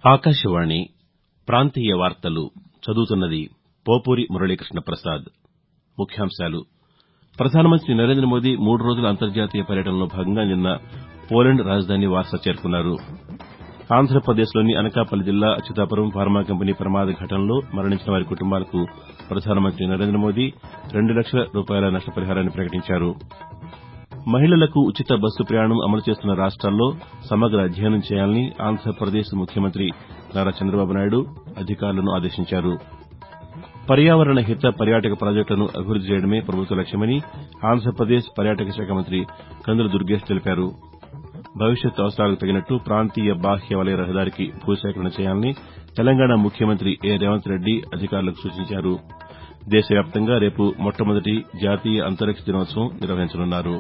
ఆకాశవాణి ప్రాంతీయ వార్తలు చదువుతున్నది పోపూరి మురళీకృష్ణ ప్రసాద్ ముఖ్యాంశాలు ప్రధానమంత్రి నరేంద్ర మోదీ మూడు రోజుల అంతర్జాతీయ పర్యటనలో భాగంగా నిన్న పోలాండ్ రాజధాని వార్సా చేరుకున్నారు ఆంధ్రప్రదేశ్లోని అనకాపల్లి జిల్లా అచ్యుతాపురం ఫార్మా కంపెనీ ప్రమాద ఘటనలో మరణించిన వారి కుటుంబాలకు ప్రధానమంత్రి నరేంద్ర మోదీ రెండు లక్షల రూపాయల నష్టపరిహారాన్ని ప్రకటించారు మహిళలకు ఉచిత బస్సు ప్రయాణం అమలు చేస్తున్న రాష్ట్రాల్లో సమగ్ర అధ్యయనం చేయాలని ఆంధ్రప్రదేశ్ ముఖ్యమంత్రి నారా చంద్రబాబు నాయుడు అధికారులను ఆదేశించారు పర్యావరణ హిత పర్యాటక ప్రాజెక్టులను అభివృద్ది చేయడమే ప్రభుత్వ లక్ష్యమని ఆంధ్రప్రదేశ్ పర్యాటక శాఖ మంత్రి కందుల దుర్గేష్ తెలిపారు భవిష్యత్ అవసరాలకు తగినట్టు ప్రాంతీయ బాహ్య వలయ రహదారికి భూసేకరణ చేయాలని తెలంగాణ ముఖ్యమంత్రి ఏ రేవంత్ రెడ్డి అధికారులకు సూచించారు దేశవ్యాప్తంగా రేపు మొట్టమొదటి జాతీయ అంతరిక్ష దినోత్సవం నిర్వహించనున్నారు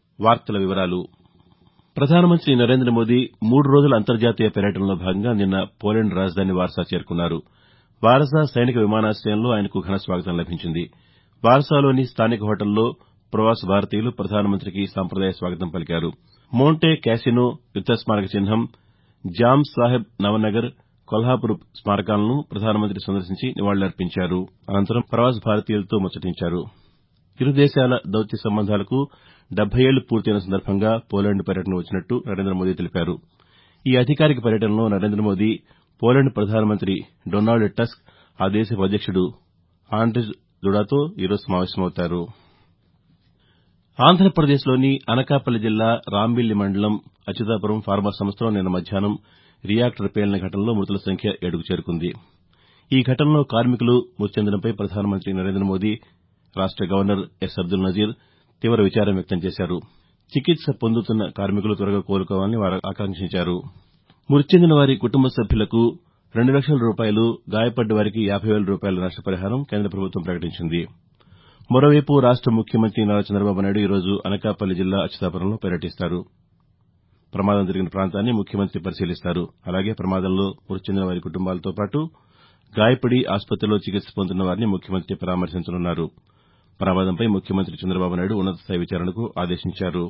ప్రధానమంత్రి నరేంద్ర మోదీ మూడు రోజుల అంతర్జాతీయ పర్యటనలో భాగంగా నిన్న పోలాండ్ రాజధాని వార్సా చేరుకున్నారు వార్సా సైనిక విమానాశయంలో ఆయనకు ఘన స్వాగతం లభించింది వార్సాలోని స్థానిక హోటల్లో ప్రవాస భారతీయులు ప్రధానమంత్రికి సంప్రదాయ స్వాగతం పలికారు మోంటే క్యాసినో యుద్ద స్మారక చిహ్నం జామ్ సాహెబ్ నవనగర్ కొల్హాపూర్ స్మారకాలను ప్రధానమంత్రి సందర్శించి నివాళులర్పించారు అనంతరం ప్రవాస భారతీయులతో ముచ్చటించారు ఇరు దేశాల దౌత్య సంబంధాలకు డెబ్బై ఏళ్లు పూర్తయిన సందర్భంగా పోలాండ్ పర్యటన వచ్చినట్టు నరేంద్ర మోదీ తెలిపారు ఈ అధికారిక పర్యటనలో నరేంద్ర మోదీ పోలాండ్ ప్రధానమంత్రి డొనాల్డ్ టస్క్ ఆ దేశపు అధ్యక్షుడు ఆండ్rzej దుడాతో ఈరోజు సమావేశమవుతారు ఆంధ్రప్రదేశ్లోని అనకాపల్లి జిల్లా రాంబిల్లి మండలం అచ్యుతాపురం ఫార్మా సంస్థలో నిన్న మధ్యాహ్నం రియాక్టర్ పేలిన ఘటనలో మృతుల సంఖ్య ఏడుకు చేరుకుంది ఈ ఘటనలో కార్మికులు మృతి చెందడంపై ప్రధానమంత్రి నరేంద్ర మోదీ రాష్ట గవర్నర్ ఎస్ అబ్దుల్ నజీర్ తీవ విచారం వ్యక్తం చేశారు చికిత్స పొందుతున్న కార్మికులు త్వరగా కోలుకోవాలని వారు ఆకాంక్షించారు మృతి చెందిన వారి కుటుంబ సభ్యులకు రెండు లక్షల రూపాయలు గాయపడ్డ వారికి యాబై వేల రూపాయల నష్టపరిహారం కేంద్ర ప్రభుత్వం ప్రకటించింది మరోవైపు రాష్ట ముఖ్యమంత్రి నారా చంద్రబాబు నాయుడు ఈరోజు అనకాపల్లి జిల్లా అచ్యుతాపురంలో పర్యటిస్తారు ప్రమాదం జరిగిన ప్రాంతాన్ని ముఖ్యమంత్రి పరిశీలిస్తారు అలాగే ప్రమాదంలో మృతి చెందిన వారి కుటుంబాలతో పాటు గాయపడి ఆసుపత్రిలో చికిత్స పొందుతున్న వారిని ముఖ్యమంత్రి పరామర్శించనున్నారు ప్రమాదంపై ముఖ్యమంత్రి చంద్రబాబు నాయుడు ఉన్నతస్థాయి విచారణకు ఆదేశించారు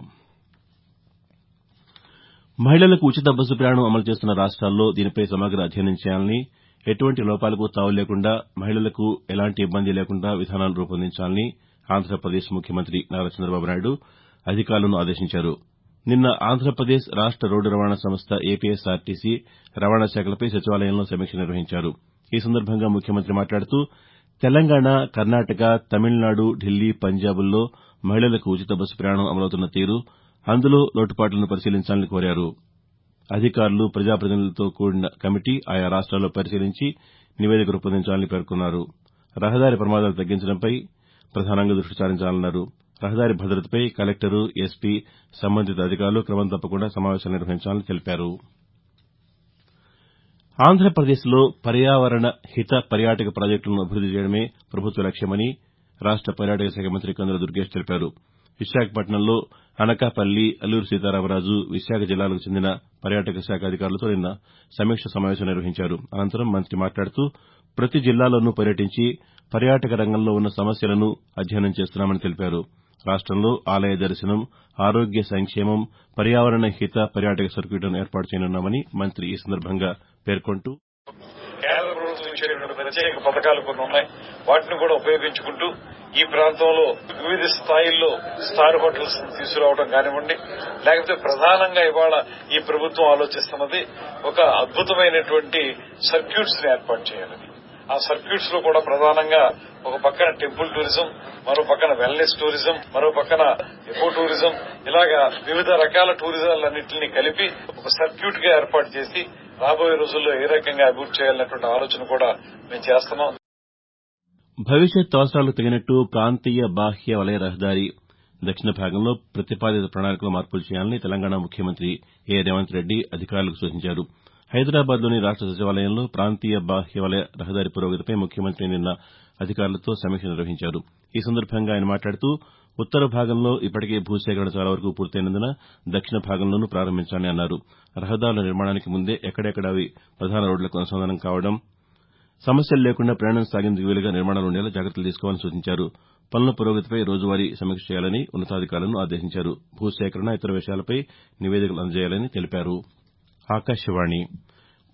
మహిళలకు ఉచిత బస్సు ప్రయాణం అమలు చేస్తున్న రాష్ట్రాల్లో దీనిపై సమగ్ర అధ్యయనం చేయాలని ఎటువంటి లోపాలకు తావు లేకుండా మహిళలకు ఎలాంటి ఇబ్బంది లేకుండా విధానాలు రూపొందించాలని ఆంధ్రప్రదేశ్ ముఖ్యమంత్రి నారా చంద్రబాబు నాయుడు అధికారులను ఆదేశించారు నిన్న ఆంధ్రప్రదేశ్ రాష్ట రోడ్డు రవాణా సంస్థ ఏపీఎస్ఆర్టీసీ రవాణా శాఖలపై సచివాలయంలో సమీక్ష నిర్వహించారు ఈ సందర్భంగా ముఖ్యమంత్రి మాట్లాడుతూ తెలంగాణ కర్ణాటక తమిళనాడు ఢిల్లీ పంజాబ్ల్లో మహిళలకు ఉచిత బస్సు ప్రయాణం అమలవుతున్న తీరు అందులో లోటుపాట్లను పరిశీలించాలని కోరారు అధికారులు ప్రజాప్రతినిధులతో కూడిన కమిటీ ఆయా రాష్ట్రాల్లో పరిశీలించి నివేదిక రూపొందించాలని పేర్కొన్నారు రహదారి ప్రమాదాలు తగ్గించడంపై ప్రధానంగా దృష్టి సారించాలన్నారు రహదారి భద్రతపై కలెక్టరు ఎస్పీ సంబంధిత అధికారులు క్రమం తప్పకుండా సమావేశాలు నిర్వహించాలని తెలిపారు ఆంధ్రప్రదేశ్లో పర్యావరణ హిత పర్యాటక ప్రాజెక్టులను అభివృద్ది చేయడమే ప్రభుత్వ లక్ష్యమని రాష్ట పర్యాటక శాఖ మంత్రి కందుల దుర్గేష్ తెలిపారు విశాఖపట్నంలో అనకాపల్లి అల్లూరి సీతారామరాజు విశాఖ జిల్లాలకు చెందిన పర్యాటక శాఖ అధికారులతో నిన్న సమీక్ష సమావేశం నిర్వహించారు అనంతరం మంత్రి మాట్లాడుతూ ప్రతి జిల్లాలోనూ పర్యటించి పర్యాటక రంగంలో ఉన్న సమస్యలను అధ్యయనం చేస్తున్నామని తెలిపారు రాష్టంలో ఆలయ దర్శనం ఆరోగ్య సంక్షేమం పర్యావరణ హిత పర్యాటక సర్క్యూట్లను ఏర్పాటు చేయనున్నామని మంత్రి ఈ సందర్భంగా పేర్కొంటూ కేంద్ర ప్రభుత్వం ఇచ్చేటువంటి ప్రత్యేక పథకాలు కొన్ని ఉన్నాయి వాటిని కూడా ఉపయోగించుకుంటూ ఈ ప్రాంతంలో వివిధ స్థాయిల్లో స్టార్ హోటల్స్ తీసుకురావడం కానివ్వండి లేకపోతే ప్రధానంగా ఇవాళ ఈ ప్రభుత్వం ఆలోచిస్తున్నది ఒక అద్భుతమైనటువంటి సర్క్యూట్స్ ని ఏర్పాటు చేయాలని ఆ సర్క్యూట్స్ లో కూడా ప్రధానంగా ఒక పక్కన టెంపుల్ టూరిజం మరో పక్కన వెల్నెస్ టూరిజం మరో పక్కన ఎకో టూరిజం ఇలాగా వివిధ రకాల టూరిజాలన్నింటినీ కలిపి ఒక సర్క్యూట్ గా ఏర్పాటు చేసి రాబోయే రోజుల్లో ఏ రకంగా అభివృద్ది చేయాలన్నటువంటి ఆలోచన కూడా మేము చేస్తున్నాం భవిష్యత్ అవసరాలకు తగినట్టు ప్రాంతీయ బాహ్య వలయ రహదారి దక్షిణ భాగంలో ప్రతిపాదిత ప్రణాళికలో మార్పులు చేయాలని తెలంగాణ ముఖ్యమంత్రి ఏ రేవంత్ రెడ్డి అధికారులకు సూచించారు హైదరాబాద్లోని రాష్ట సచివాలయంలో ప్రాంతీయ బాహ్య వలయ రహదారి పురోగతిపై ముఖ్యమంత్రి నిన్న అధికారులతో సమీక్ష నిర్వహించారు ఈ సందర్భంగా ఆయన మాట్లాడుతూ ఉత్తర భాగంలో ఇప్పటికే భూసేకరణ చాలా వరకు పూర్తయినందున దక్షిణ భాగంలోనూ ప్రారంభించాలని అన్నారు రహదారుల నిర్మాణానికి ముందే ఎక్కడెక్కడ అవి ప్రధాన రోడ్లకు అనుసంధానం కావడం సమస్యలు లేకుండా ప్రయాణం సాగేందుకు వీలుగా నిర్మాణాలు ఉండేలా జాగ్రత్తలు తీసుకోవాలని సూచించారు పనుల పురోగతిపై రోజువారీ సమీక్ష చేయాలని ఉన్నతాధికారులను ఆదేశించారు భూసేకరణ ఇతర విషయాలపై నివేదికలు అందజేయాలని తెలిపారు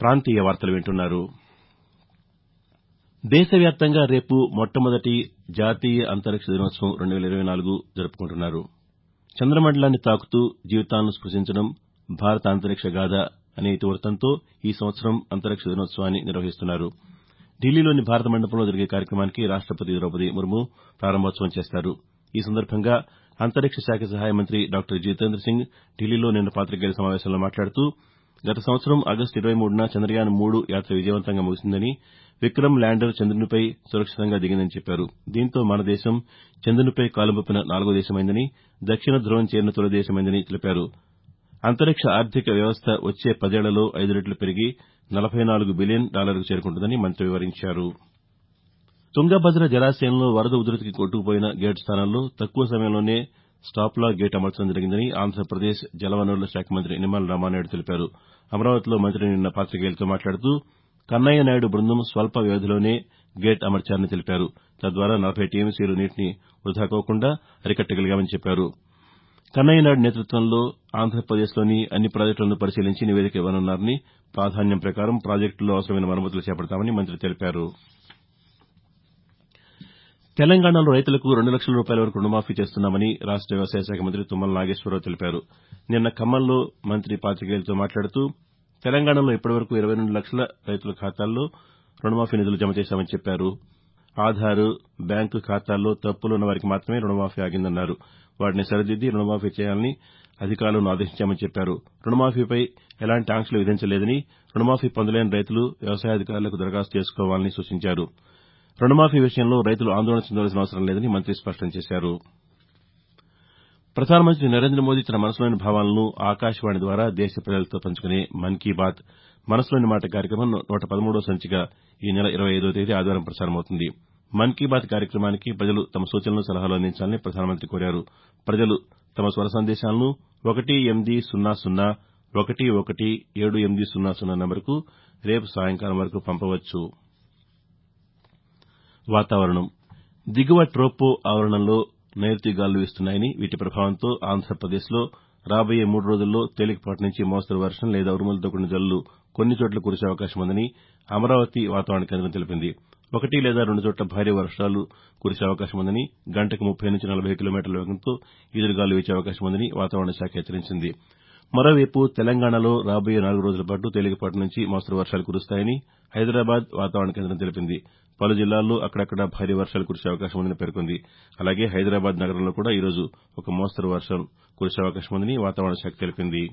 ప్రాంతీయ వార్తలు వింటున్నారు దేశవ్యాప్తంగా రేపు మొట్టమొదటి జాతీయ అంతరిక్ష దినోత్సవం రెండు వేల ఇరవై నాలుగు జరుపుకుంటున్నారు చంద్రమండలాన్ని తాకుతూ జీవితాలను స్పృశించడం భారత అంతరిక్ష గాథ అనే ఇతివృత్తంతో ఈ సంవత్సరం అంతరిక్ష దినోత్సవాన్ని నిర్వహిస్తున్నారు ఢిల్లీలోని భారత మండపంలో జరిగే కార్యక్రమానికి రాష్టపతి ద్రౌపది ముర్ము ప్రారంభోత్సవం చేస్తారు ఈ సందర్భంగా అంతరిక్ష శాఖ సహాయ మంత్రి డాక్టర్ జితేంద్ర సింగ్ ఢిల్లీలో నిన్న పాతికేయుల సమావేశంలో మాట్లాడుతూ గత సంవత్సరం ఆగస్టు ఇరవై మూడున చంద్రయాన్ మూడు యాత్ర విజయవంతంగా ముగిసిందని విక్రమ్ ల్యాండర్ చంద్రునిపై సురక్షితంగా దిగిందని చెప్పారు దీంతో మన దేశం చంద్రునిపై కాలు మోపిన నాలుగో దేశమైందని దక్షిణ ధృవం చేరిన తొలి దేశమైందని తెలిపారు అంతరిక్ష ఆర్థిక వ్యవస్థ వచ్చే పదేళ్లలో ఐదు రెట్లు పెరిగి నలభై నాలుగు బిలియన్ డాలర్లకు చేరుకుంటుందని మంత్రి వివరించారు తుంగభద్ర జలాశయంలో వరద ఉధృతికి కొట్టుకుపోయిన గేటు స్థానంలో తక్కువ సమయంలోనే స్టాప్లా గేట్ అమర్చడం జరిగిందని ఆంధ్రప్రదేశ్ జలవనరుల శాఖ మంత్రి నిమ్మల రామానాయుడు తెలిపారు అమరావతిలో మంత్రి నిన్న పాతికేయులతో మాట్లాడుతూ కన్నయ్య నాయుడు బృందం స్వల్ప వ్యవధిలోనే గేట్ అమర్చారని తెలిపారు తద్వారా నలభై టీఎంసీలు నీటిని వృథా కాకుండా అరికట్టగలిగామని చెప్పారు కన్నయ్య నాయుడు నేతృత్వంలో ఆంధ్రప్రదేశ్లోని అన్ని ప్రాజెక్టులను పరిశీలించి నివేదిక ఇవ్వనున్నారని ప్రాధాన్యం ప్రకారం ప్రాజెక్టుల్లో అవసరమైన మరమ్మతులు చేపడతామని మంత్రి తెలిపారు తెలంగాణలో రైతులకు రెండు లక్షల రూపాయల వరకు రుణమాఫీ చేస్తున్నామని రాష్ట వ్యవసాయ శాఖ మంత్రి తుమ్మల నాగేశ్వరరావు తెలిపారు నిన్న ఖమ్మంలో మంత్రి పాతికేయులతో మాట్లాడుతూ తెలంగాణలో ఇప్పటివరకు ఇరవై రెండు లక్షల రైతుల ఖాతాల్లో రుణమాఫీ నిధులు జమ చేశామని చెప్పారు ఆధార్ బ్యాంకు ఖాతాల్లో తప్పులున్న వారికి మాత్రమే రుణమాఫీ ఆగిందన్నారు వాటిని సరిదిద్ది రుణమాఫీ చేయాలని అధికారులను ఆదేశించామని చెప్పారు రుణమాఫీపై ఎలాంటి ఆంక్షలు విధించలేదని రుణమాఫీ పొందలేని రైతులు వ్యవసాయాధికారులకు దరఖాస్తు చేసుకోవాలని సూచించారు రుణమాఫీ విషయంలో రైతులు ఆందోళన చెందవలసిన అవసరం లేదని మంత్రి స్పష్టం చేశారు ప్రధానమంత్రి నరేంద్ర మోదీ తన మనసులోని భావాలను ఆకాశవాణి ద్వారా దేశ ప్రజలతో పంచుకునే మన్ కీ బాత్ మనసులోని మాట కార్యక్రమం నూట పదమూడవ సంచిక ఈ నెల ఇరవై ఐదవ తేదీ ఆదివారం ప్రసారమవుతుంది మన్ కీ బాత్ కార్యక్రమానికి ప్రజలు తమ సూచనలు సలహాలు అందించాలని ప్రధానమంత్రి కోరారు ప్రజలు తమ స్వర సందేశాలను ఒకటి ఎనిమిది సున్నా సున్నా ఒకటి ఒకటి ఏడు ఎనిమిది సున్నా సున్నా నంబరుకు రేపు సాయంకాలం వరకు పంపవచ్చు వాతావరణం దిగువ ట్రోపో ఆవరణంలో నైరుతి గాలులు వీస్తున్నాయని వీటి ప్రభావంతో ఆంధ్రప్రదేశ్లో రాబోయే మూడు రోజుల్లో తేలికపాటి నుంచి మోస్తరు వర్షం లేదా ఉరుములతో కూడిన జల్లులు కొన్ని చోట్ల కురిసే అవకాశం ఉందని అమరావతి వాతావరణ కేంద్రం తెలిపింది ఒకటి లేదా రెండు చోట్ల భారీ వర్షాలు కురిసే అవకాశం ఉందని గంటకు ముప్పై నుంచి నలభై కిలోమీటర్ల వేగంతో ఈదురుగాలు వీచే అవకాశం ఉందని వాతావరణ శాఖ హెచ్చరించింది మరోవైపు తెలంగాణలో రాబోయే నాలుగు రోజుల పాటు తేలికపాటి నుంచి మోస్తరు వర్షాలు కురుస్తాయని హైదరాబాద్ వాతావరణ కేంద్రం తెలిపింది పలు జిల్లాల్లో అక్కడక్కడా భారీ వర్షాలు కురిసే అవకాశం ఉందని పేర్కొంది అలాగే హైదరాబాద్ నగరంలో కూడా ఈరోజు ఒక మోస్తరు వర్షం కురిసే అవకాశం ఉందని వాతావరణ శాఖ తెలిపింది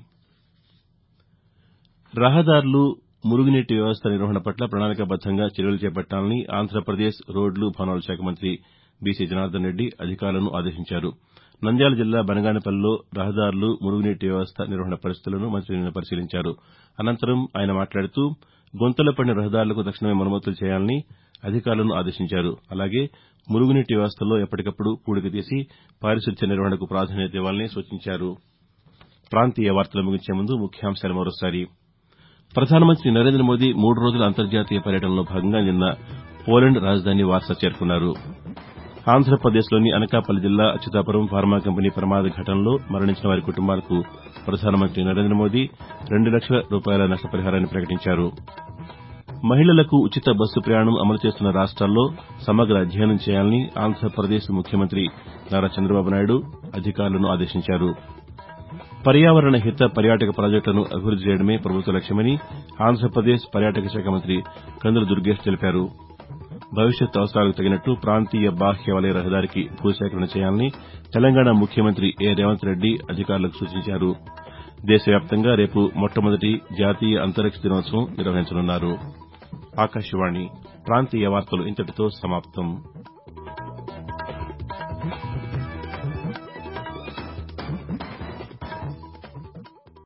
రహదారులు మురుగునీటి వ్యవస్థ నిర్వహణ పట్ల ప్రణాళికాబద్దంగా చర్యలు చేపట్టాలని ఆంధ్రప్రదేశ్ రోడ్లు భవనాల శాఖ మంత్రి బీసీ జనార్దన్ రెడ్డి అధికారులను ఆదేశించారు నంద్యాల జిల్లా బనగానపల్లిలో రహదారులు మురుగునీటి వ్యవస్థ నిర్వహణ పరిస్థితులను మంత్రి నిన్న పరిశీలించారు అనంతరం ఆయన మాట్లాడుతూ గుంతలు పడిన రహదారులకు తక్షణమే మరమ్మతులు చేయాలని అధికారులను ఆదేశించారు అలాగే మురుగునీటి వ్యవస్థలో ఎప్పటికప్పుడు పూడిక తీసి పారిశుద్ధ్య నిర్వహణకు ప్రాధాన్యత ఇవ్వాలని సూచించారు ప్రాంతీయ వార్తలు ముగించే ముందు ముఖ్యాంశాలు మరోసారి ప్రధానమంత్రి నరేంద్ర మోదీ మూడు రోజుల అంతర్జాతీయ పర్యటనలో భాగంగా నిన్న పోలాండ్ రాజధాని వార్సా చేరుకున్నారు ఆంధ్రప్రదేశ్లోని అనకాపల్లి జిల్లా అచ్యుతాపురం ఫార్మా కంపెనీ ప్రమాద ఘటనలో మరణించిన వారి కుటుంబాలకు ప్రధానమంత్రి నరేంద్ర మోదీ రెండు లక్షల రూపాయల నష్టపరిహారాన్ని ప్రకటించారు మహిళలకు ఉచిత బస్సు ప్రయాణం అమలు చేస్తున్న రాష్ట్రాల్లో సమగ్ర అధ్యయనం చేయాలని ఆంధ్రప్రదేశ్ ముఖ్యమంత్రి నారా చంద్రబాబు నాయుడు అధికారులను ఆదేశించారు పర్యావరణ హిత పర్యాటక ప్రాజెక్టులను అభివృద్ది చేయడమే ప్రభుత్వ లక్ష్యమని ఆంధ్రప్రదేశ్ పర్యాటక శాఖ మంత్రి కందుల దుర్గేష్ తెలిపారు భవిష్యత్ అవసరాలకు తగినట్టు ప్రాంతీయ బాహ్య వలయ రహదారికి భూసేకరణ చేయాలని తెలంగాణ ముఖ్యమంత్రి ఏ రేవంత్ రెడ్డి అధికారులకు సూచించారు దేశవ్యాప్తంగా రేపు మొట్టమొదటి జాతీయ అంతరిక్ష దినోత్సవం నిర్వహించనున్నారు ఆకాశవాణి ప్రాంతీయ వార్తలు ఇంతటితో సమాప్తం